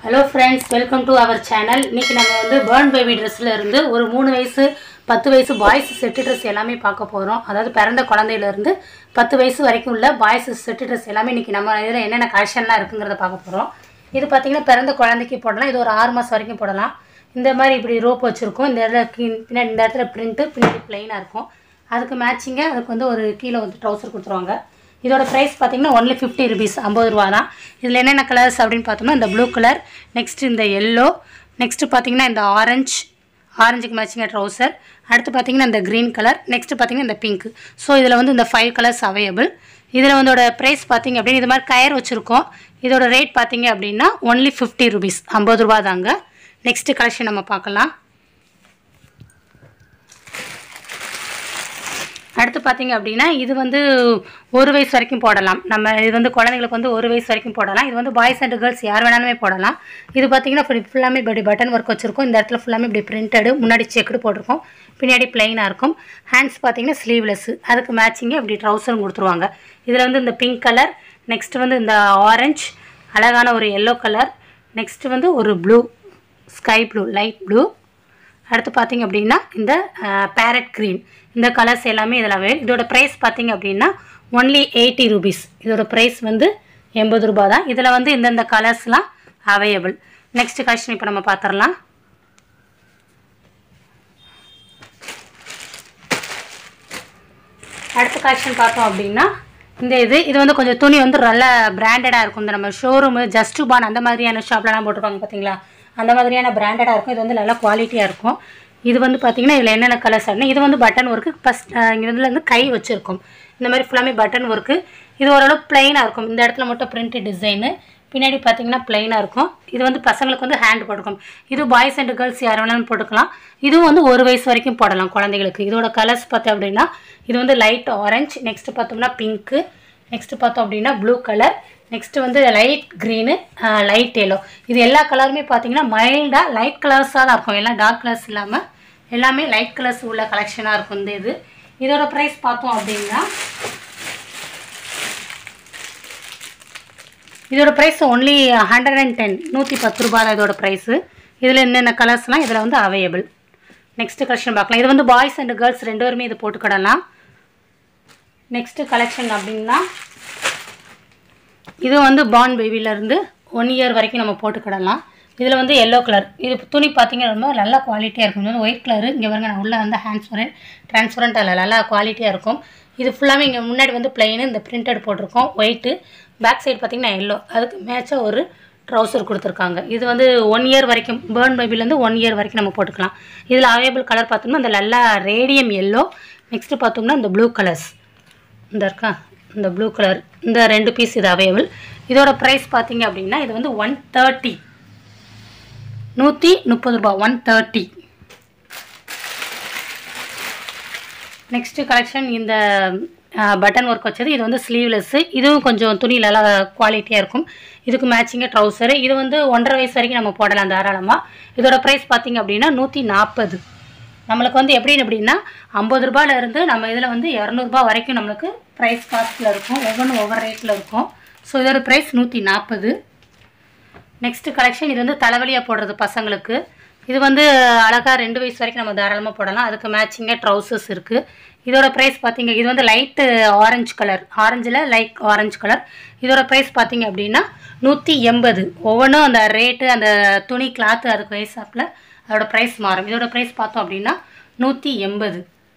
hello friends welcome to our channel இன்னைக்கு நம்ம வந்து பேர்ன் பேபி ட்ரெஸ்ஸில் இருந்து ஒரு மூணு வயசு பத்து வயசு பாய்ஸ் செட்டு ட்ரெஸ் எல்லாமே பார்க்க போகிறோம் அதாவது பிறந்த குழந்தையிலேருந்து பத்து வயசு வரைக்கும் உள்ள பாய்ஸ் செட்டு ட்ரெஸ் எல்லாமே இன்னைக்கு நம்ம இதில் என்னென்ன கலெக்ஷன்லாம் இருக்குங்கிறத பார்க்க போகிறோம் இது பார்த்தீங்கன்னா பிறந்த குழந்தைக்கு போடலாம் இது ஒரு ஆறு மாதம் வரைக்கும் போடலாம் இந்த மாதிரி இப்படி ரோப் வச்சுருக்கோம் இந்த இடத்துல கீ- பின்னாடி இந்த இடத்துல பிரிண்ட்டு பின்னாடி பிளைனாக இருக்கும் அதுக்கு மேட்சிங்காக அதுக்கு வந்து ஒரு கீழே வந்து ட்ரௌசர் கொடுத்துருவாங்க இதோட ப்ரைஸ் பார்த்தீங்கன்னா ஒன்லி ஃபிஃப்டி ருபீஸ் ஐம்பது ரூபா தான் இதில் என்னென்ன கலர்ஸ் அப்படின்னு பார்த்தோம்னா இந்த ப்ளூ கலர் நெக்ஸ்ட் இந்த எல்லோ நெக்ஸ்ட் பார்த்தீங்கன்னா இந்த ஆரஞ்சு ஆரஞ்சுக்கு மேட்சிங்காக ட்ரௌசர் அடுத்து பார்த்தீங்கன்னா இந்த க்ரீன் கலர் நெக்ஸ்ட் பார்த்தீங்கன்னா இந்த பிங்க் ஸோ இதில் வந்து இந்த ஃபைவ் கலர்ஸ் அவைலபிள் இதில் வந்தோட ப்ரைஸ் பார்த்தீங்க அப்படின்னு இது மாதிரி கயர் வச்சுருக்கோம் இதோட ரேட் பார்த்தீங்க அப்படின்னா ஒன்லி ஃபிஃப்டி ருபீஸ் ஐம்பது ரூபா தாங்க நெக்ஸ்ட் கலெக்ஷன் நம்ம பார்க்கலாம் அடுத்து பார்த்தீங்க அப்படின்னா இது வந்து ஒரு வயசு வரைக்கும் போடலாம் நம்ம இது வந்து குழந்தைங்களுக்கு வந்து ஒரு வயசு வரைக்கும் போடலாம் இது வந்து பாய்ஸ் அண்ட் கேர்ள்ஸ் யார் வேணாலுமே போடலாம் இது பார்த்தீங்கன்னா இப்படி ஃபுல்லாமே இப்படி பட்டன் ஒர்க் வச்சுருக்கோம் இந்த இடத்துல ஃபுல்லாமே இப்படி பிரிண்டடு முன்னாடி செக்குடு போட்டிருக்கோம் பின்னாடி பிளைனாக இருக்கும் ஹேண்ட்ஸ் பார்த்தீங்கன்னா ஸ்லீவ்லெஸ் அதுக்கு மேட்சிங்கே இப்படி ட்ரௌசரும் கொடுத்துருவாங்க இதில் வந்து இந்த பிங்க் கலர் நெக்ஸ்ட் வந்து இந்த ஆரஞ்சு அழகான ஒரு எல்லோ கலர் நெக்ஸ்ட் வந்து ஒரு blue sky blue light blue அடுத்து பார்த்தீங்க அப்படின்னா இந்த பேரட் க்ரீன் இந்த கலர்ஸ் எல்லாமே இதில் அவைல் இதோட ப்ரைஸ் பார்த்தீங்க அப்படின்னா ஒன்லி எயிட்டி ருபீஸ் இதோட ப்ரைஸ் வந்து எண்பது ரூபாய் தான் இதில் வந்து இந்தந்த கலர்ஸ்லாம் அவைலபிள் நெக்ஸ்ட் கலெக்ஷன் இப்போ நம்ம பார்த்துடலாம் அடுத்த கலெக்ஷன் பார்த்தோம் அப்படின்னா இந்த இது இது வந்து கொஞ்சம் துணி வந்து நல்ல பிராண்டடாக இருக்கும் இந்த நம்ம ஷோரூமு ஜஸ்ட் பான் அந்த மாதிரியான ஷாப்லலாம் போட்டிருப்பாங்க பார்த்தீங்களா அந்த மாதிரியான பிராண்டடாக இருக்கும் இது வந்து நல்ல குவாலிட்டியாக இருக்கும் இது வந்து பார்த்தீங்கன்னா இதில் என்னென்ன கலர்ஸ் அப்படின்னா இது வந்து பட்டன் ஒர்க்கு ஃபஸ்ட் இதில் வந்து கை வச்சுருக்கும் இந்த மாதிரி ஃபுல்லாமே பட்டன் ஒர்க்கு இது ஓரளவு பிளைனாக இருக்கும் இந்த இடத்துல மட்டும் பிரிண்ட் டிசைனு பின்னாடி பார்த்தீங்கன்னா பிளைனாக இருக்கும் இது வந்து பசங்களுக்கு வந்து ஹேண்ட் போட்டுக்கும் இது பாய்ஸ் அண்ட் கேர்ள்ஸ் யார் வேணாலும் போட்டுக்கலாம் இதுவும் வந்து ஒரு வயசு வரைக்கும் போடலாம் குழந்தைகளுக்கு இதோட கலர்ஸ் பார்த்தோம் அப்படின்னா இது வந்து லைட் ஆரஞ்சு நெக்ஸ்ட் பார்த்தோம்னா பிங்க்கு நெக்ஸ்ட் பார்த்தோம் அப்படின்னா ப்ளூ கலர் நெக்ஸ்ட் வந்து லைட் க்ரீனு லைட் எல்லோ இது எல்லா கலருமே பார்த்தீங்கன்னா மைல்டாக லைட் கலர்ஸாக தான் இருக்கும் எல்லாம் டார்க் கலர்ஸ் இல்லாமல் எல்லாமே லைட் கலர்ஸ் உள்ள கலெக்ஷனாக இருக்கும் இந்த இது இதோட ப்ரைஸ் பார்த்தோம் அப்படின்னா இதோட price only hundred and ten நூற்றி பத்து ரூபாய் தான் இதோட ப்ரைஸு இதில் என்னென்ன கலர்ஸ்லாம் இதில் வந்து அவைலபிள் நெக்ஸ்ட் கலெக்ஷன் பார்க்கலாம் இது வந்து பாய்ஸ் அண்ட் கேர்ள்ஸ் ரெண்டு பேருமே இது போட்டுக்கிடலாம் நெக்ஸ்ட்டு கலெக்ஷன் அப்படின்னா இது வந்து பான் பேபிலேருந்து ஒன் இயர் வரைக்கும் நம்ம போட்டுக்கிடலாம் இதில் வந்து எல்லோ கலர் இது துணி பார்த்தீங்கன்னா ரொம்ப நல்ல குவாலிட்டியாக இருக்கும் இது வந்து ஒயிட் கலரு இங்கே பாருங்க நான் உள்ளே வந்து ஹேண்ட்ஸ்பரண்ட் டிரான்ஸ்பரண்ட் அல்ல நல்லா குவாலிட்டியாக இருக்கும் இது ஃபுல்லாமே இங்கே முன்னாடி வந்து பிளெயின் இந்த பிரிண்டட் போட்டிருக்கோம் ஒயிட்டு பேக் சைடு பார்த்தீங்கன்னா எல்லோ அதுக்கு மேட்சாக ஒரு ட்ரௌசர் கொடுத்துருக்காங்க இது வந்து ஒன் இயர் வரைக்கும் பேர்ன் பேபிலேருந்து ஒன் இயர் வரைக்கும் நம்ம போட்டுக்கலாம் இதில் அவைலபிள் கலர் பார்த்தோம்னா இந்த நல்லா ரேடியம் எல்லோ நெக்ஸ்ட்டு பார்த்தோம்னா இந்த ப்ளூ கலர்ஸ் இந்த இருக்கா இந்த ப்ளூ கலர் இந்த ரெண்டு பீஸ் இது அவைலபிள் இதோட ப்ரைஸ் பார்த்தீங்க அப்படின்னா இது வந்து ஒன் தேர்ட்டி நூற்றி முப்பது ரூபா ஒன் தேர்ட்டி நெக்ஸ்ட்டு கலெக்ஷன் இந்த பட்டன் ஒர்க் வச்சது இது வந்து ஸ்லீவ்லெஸ்ஸு இதுவும் கொஞ்சம் துணி நல்லா குவாலிட்டியாக இருக்கும் இதுக்கு மேட்சிங்காக ட்ரௌசரு இது வந்து ஒன்றரை வயசு வரைக்கும் நம்ம போடலாம் தாராளமாக இதோட ப்ரைஸ் பார்த்தீங்க அப்படின்னா நூற்றி நாற்பது நம்மளுக்கு வந்து எப்படின்னு அப்படின்னா ஐம்பது ரூபாயிலேருந்து நம்ம இதில் வந்து இரநூறுபா வரைக்கும் நம்மளுக்கு ப்ரைஸ் காஸ்ட்டில் இருக்கும் ஒவ்வொன்றும் ஒவ்வொரு ரேட்டில் இருக்கும் ஸோ இதோட ப்ரைஸ் நூற்றி நாற்பது நெக்ஸ்ட்டு கலெக்ஷன் இது வந்து தலைவலியாக போடுறது பசங்களுக்கு இது வந்து அழகாக ரெண்டு வயசு வரைக்கும் நம்ம தாராளமாக போடலாம் அதுக்கு மேட்சிங்காக ட்ரௌசர்ஸ் இருக்குது இதோட ப்ரைஸ் பார்த்தீங்க இது வந்து லைட்டு ஆரஞ்சு கலர் ஆரஞ்சில் லைட் ஆரஞ்சு கலர் இதோட ப்ரைஸ் பார்த்தீங்க அப்படின்னா நூற்றி எண்பது ஒவ்வொன்றும் அந்த ரேட்டு அந்த துணி கிளாத்து அதுக்கு வயசாப்பில் அதோட ப்ரைஸ் மாறும் இதோட ப்ரைஸ் பார்த்தோம் அப்படின்னா நூற்றி எண்பது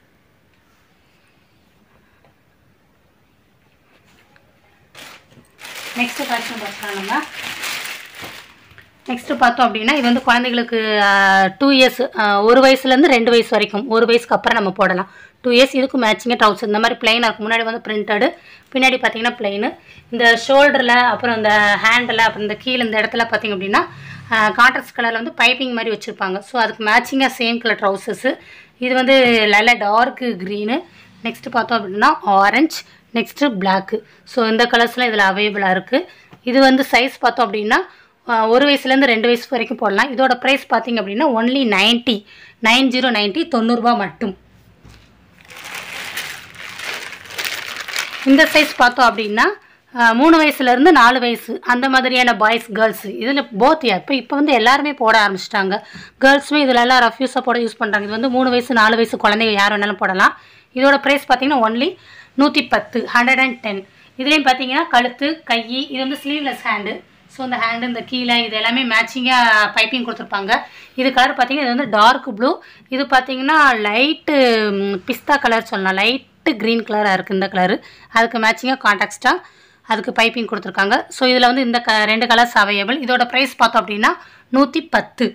நெக்ஸ்ட் கலெக்ஷன் பார்க்கலாம் நம்ம நெக்ஸ்ட்டு பார்த்தோம் அப்படின்னா இது வந்து குழந்தைகளுக்கு டூ இயர்ஸ் ஒரு வயசுலேருந்து ரெண்டு வயசு வரைக்கும் ஒரு வயசுக்கு அப்புறம் நம்ம போடலாம் டூ இயர்ஸ் இதுக்கு மேட்சிங்காக ட்ரௌசர் இந்த மாதிரி பிளைனாக இருக்கும் முன்னாடி வந்து பிரிண்டடு பின்னாடி பார்த்தீங்கன்னா பிளைனு இந்த ஷோல்டரில் அப்புறம் இந்த ஹேண்டில் அப்புறம் இந்த கீழே இந்த இடத்துல பார்த்தீங்க அப்படின்னா கான்ட்ராஸ்ட் கலரில் வந்து பைப்பிங் மாதிரி வச்சுருப்பாங்க ஸோ அதுக்கு மேட்சிங்காக சேம் கலர் ட்ரௌசர்ஸு இது வந்து நல்ல டார்க்கு க்ரீனு நெக்ஸ்ட்டு பார்த்தோம் அப்படின்னா ஆரஞ்ச் நெக்ஸ்ட்டு பிளாக்கு ஸோ இந்த கலர்ஸ்லாம் இதில் அவைலபிளாக இருக்குது இது வந்து சைஸ் பார்த்தோம் அப்படின்னா ஆஹ், ஒரு வயசுலேருந்து ரெண்டு வயசு வரைக்கும் போடலாம் இதோட ப்ரைஸ் பார்த்தீங்க அப்படின்னா only ninety nine zero ninety தொண்ணூறுரூபா மட்டும் இந்த சைஸ் பார்த்தோம் அப்படின்னா ஆஹ் மூணு வயசுலேருந்து நாலு வயசு அந்த மாதிரியான பாய்ஸ் கேர்ள்ஸ் இதில் போத் இப்போ இப்போ வந்து எல்லாருமே போட ஆரம்பிச்சிட்டாங்க கேர்ள்ஸுமே இதில் எல்லாம் ரஃப்யூஸாக போட யூஸ் பண்ணுறாங்க இது வந்து மூணு வயசு நாலு வயசு குழந்தைங்க யார் வேணாலும் போடலாம் இதோட ப்ரைஸ் பார்த்தீங்கன்னா ஒன்லி நூற்றி பத்து ஹண்ட்ரட் அண்ட் டென் இதுலேயும் பார்த்தீங்கன்னா கழுத்து கை இது வந்து ஸ்லீவ்லெஸ் ஹேண்டு ஸோ இந்த ஹேண்டு இந்த கீழே இது எல்லாமே மேட்சிங்காக பைப்பிங் கொடுத்துருப்பாங்க இது கலர் பார்த்தீங்கன்னா இது வந்து டார்க் ப்ளூ இது பார்த்தீங்கன்னா லைட்டு பிஸ்தா கலர் சொல்லலாம் லைட்டு க்ரீன் கலராக இருக்குது இந்த கலரு அதுக்கு மேட்சிங்காக கான்டாக்ஸ்டாக அதுக்கு பைப்பிங் கொடுத்துருக்காங்க ஸோ இதில் வந்து இந்த க ரெண்டு கலர்ஸ் அவைலபிள் இதோட ப்ரைஸ் பார்த்தோம் அப்படின்னா நூற்றி பத்து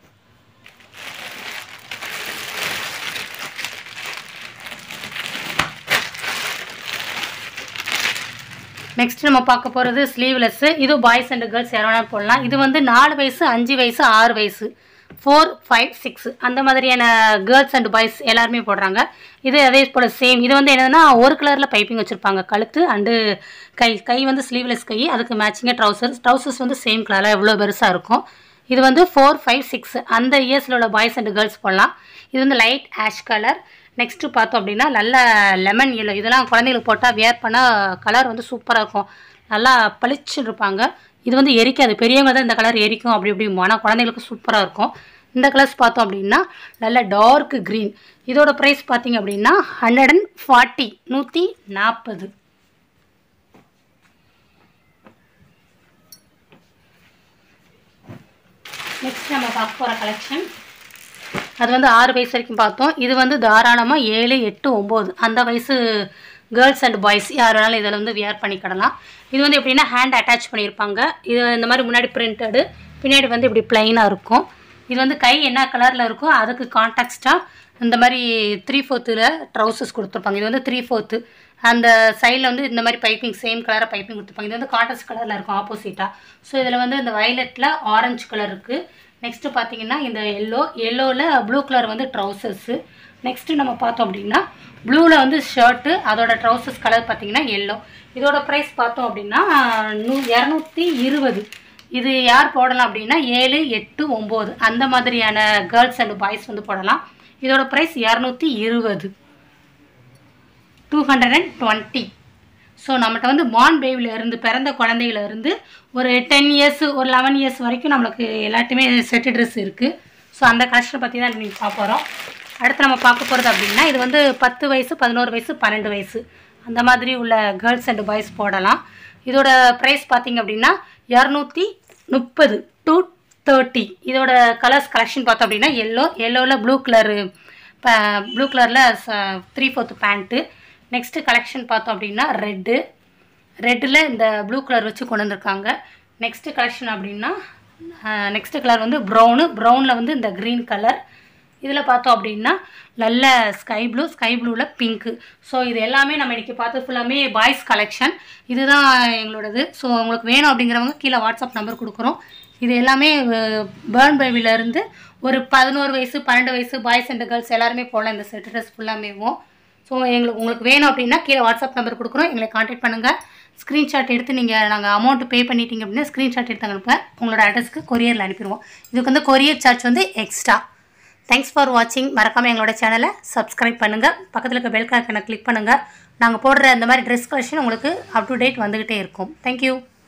நெக்ஸ்ட் நம்ம பார்க்க போகிறது ஸ்லீவ்லெஸ்ஸு இது பாய்ஸ் அண்ட் கேர்ள்ஸ் யார் வேணாலும் போடலாம் இது வந்து நாலு வயசு அஞ்சு வயசு ஆறு வயசு ஃபோர் ஃபைவ் சிக்ஸ் அந்த மாதிரியான கேர்ள்ஸ் அண்ட் பாய்ஸ் எல்லாருமே போடுறாங்க இது அதே போல் சேம் இது வந்து என்னதுன்னா ஒரு கலரில் பைப்பிங் வச்சுருப்பாங்க கழுத்து அண்டு கை கை வந்து ஸ்லீவ்லெஸ் கை அதுக்கு மேட்சிங்காக ட்ரௌசர்ஸ் ட்ரௌசர்ஸ் வந்து சேம் கலரில் எவ்வளோ பெருசாக இருக்கும் இது வந்து ஃபோர் ஃபைவ் சிக்ஸ் அந்த இயர்ஸில் உள்ள பாய்ஸ் அண்ட் கேர்ள்ஸ் போடலாம் இது வந்து லைட் ஆஷ் கலர் நெக்ஸ்ட்டு பார்த்தோம் அப்படின்னா நல்ல லெமன் எல்லோ இதெல்லாம் குழந்தைங்களுக்கு போட்டால் வியர் பண்ணால் கலர் வந்து சூப்பராக இருக்கும் நல்லா பளிச்சுன்னு இருப்பாங்க இது வந்து எரிக்காது பெரியவங்க தான் இந்த கலர் எரிக்கும் அப்படி இப்படி ஆனால் குழந்தைங்களுக்கு சூப்பராக இருக்கும் இந்த கலர்ஸ் பார்த்தோம் அப்படின்னா நல்ல டார்க் க்ரீன் இதோட ப்ரைஸ் பார்த்தீங்க அப்படின்னா ஹண்ட்ரட் அண்ட் ஃபார்ட்டி நூற்றி நாற்பது நெக்ஸ்ட் நம்ம பார்க்க போகிற கலெக்ஷன் அது வந்து ஆறு வயசு வரைக்கும் பார்த்தோம் இது வந்து தாராளமாக ஏழு எட்டு ஒம்பது அந்த வயசு கேர்ள்ஸ் அண்ட் பாய்ஸ் யார் வேணாலும் இதில் வந்து வியர் பண்ணிக்கிடலாம் இது வந்து எப்படின்னா ஹேண்ட் அட்டாச் பண்ணியிருப்பாங்க இது இந்த மாதிரி முன்னாடி பிரிண்டடு பின்னாடி வந்து இப்படி பிளைனாக இருக்கும் இது வந்து கை என்ன கலரில் இருக்கோ அதுக்கு கான்டாக்ஸ்டாக இந்த மாதிரி த்ரீ ஃபோர்த்தில் ட்ரௌசர்ஸ் கொடுத்துருப்பாங்க இது வந்து த்ரீ ஃபோர்த்து அந்த சைடில் வந்து இந்த மாதிரி பைப்பிங் சேம் கலராக பைப்பிங் கொடுத்துருப்பாங்க இது வந்து கான்ட்ராஸ்ட் கலரில் இருக்கும் ஆப்போசிட்டாக ஸோ இதில் வந்து இந்த வயலட்டில் ஆரஞ்சு கலர் இருக்குது நெக்ஸ்ட்டு பார்த்தீங்கன்னா இந்த எல்லோ எல்லோவில் ப்ளூ கலர் வந்து ட்ரௌசர்ஸு நெக்ஸ்ட்டு நம்ம பார்த்தோம் அப்படின்னா ப்ளூவில் வந்து ஷர்ட்டு அதோட ட்ரௌசர்ஸ் கலர் பார்த்தீங்கன்னா எல்லோ இதோட ப்ரைஸ் பார்த்தோம் அப்படின்னா நூ இரநூத்தி இருபது இது யார் போடலாம் அப்படின்னா ஏழு எட்டு ஒம்பது அந்த மாதிரியான கேர்ள்ஸ் அண்ட் பாய்ஸ் வந்து போடலாம் இதோட ப்ரைஸ் இரநூத்தி இருபது two hundred and twenty so நம்மகிட்ட வந்து மான் பேபியில் இருந்து பிறந்த குழந்தையில இருந்து ஒரு டென் இயர்ஸ் ஒரு லெவன் இயர்ஸ் வரைக்கும் நம்மளுக்கு எல்லாத்தையுமே செட்டு ட்ரெஸ் இருக்குது ஸோ அந்த கலெக்ஷனை பற்றி தான் நீங்கள் பார்க்க போகிறோம் அடுத்து நம்ம பார்க்க போகிறது அப்படின்னா இது வந்து பத்து வயசு பதினோரு வயசு பன்னெண்டு வயசு அந்த மாதிரி உள்ள கேர்ள்ஸ் அண்ட் பாய்ஸ் போடலாம் இதோட ப்ரைஸ் பார்த்தீங்க அப்படின்னா இரநூத்தி முப்பது டூ தேர்ட்டி இதோட கலர்ஸ் கலெக்ஷன் பார்த்தோம் அப்படின்னா எல்லோ எல்லோவில் ப்ளூ கலரு ப்ளூ கலரில் three fourth pant next collection பார்த்தோம் அப்படின்னா ரெட்டு ரெட்டில் இந்த ப்ளூ கலர் வச்சு கொண்டு வந்திருக்காங்க நெக்ஸ்ட்டு கலெக்ஷன் அப்படின்னா நெக்ஸ்ட்டு கலர் வந்து ப்ரௌனு ப்ரௌனில் வந்து இந்த க்ரீன் கலர் இதில் பார்த்தோம் அப்படின்னா நல்ல ஸ்கை ப்ளூ ஸ்கை ப்ளூவில் பிங்க்கு ஸோ இது எல்லாமே நம்ம இன்றைக்கி பார்த்தது ஃபுல்லாமே பாய்ஸ் கலெக்ஷன் இதுதான் எங்களோடது ஸோ உங்களுக்கு வேணும் அப்படிங்கிறவங்க கீழே வாட்ஸ்அப் நம்பர் கொடுக்குறோம் இது எல்லாமே பேர்ன் பேபிலேருந்து ஒரு பதினோரு வயசு பன்னெண்டு வயசு பாய்ஸ் அண்ட் கேர்ள்ஸ் எல்லாருமே போகலாம் இந்த செட் ட்ரெஸ் ஃபுல்லாமேவும் ஸோ எங்களுக்கு உங்களுக்கு வேணும் அப்படின்னா கீழே வாட்ஸ்அப் நம்பர் கொடுக்குறோம் எங்களை காண்டாக்ட் பண்ணுங்கள் ஸ்க்ரீன்ஷாட் எடுத்து நீங்கள் நாங்கள் அமௌண்ட் பே பண்ணிட்டீங்க அப்படின்னா ஸ்க்ரீன்ஷாட் எடுத்து அனுப்ப உங்களோட அட்ரஸ்க்கு கொரியரில் அனுப்பிடுவோம் இதுக்கு வந்து கொரியர் சார்ஜ் வந்து எக்ஸ்ட்ரா தேங்க்ஸ் ஃபார் வாட்சிங் மறக்காமல் எங்களோட சேனலை சப்ஸ்கிரைப் பண்ணுங்கள் பக்கத்தில் இருக்க பெல் ஐக்கனை கிளிக் பண்ணுங்கள் நாங்கள் போடுற இந்த மாதிரி ட்ரெஸ் கலெக்ஷன் உங்களுக்கு அப் டு டேட் வந்துக்கிட்டே இருக்கும் தேங்க்யூ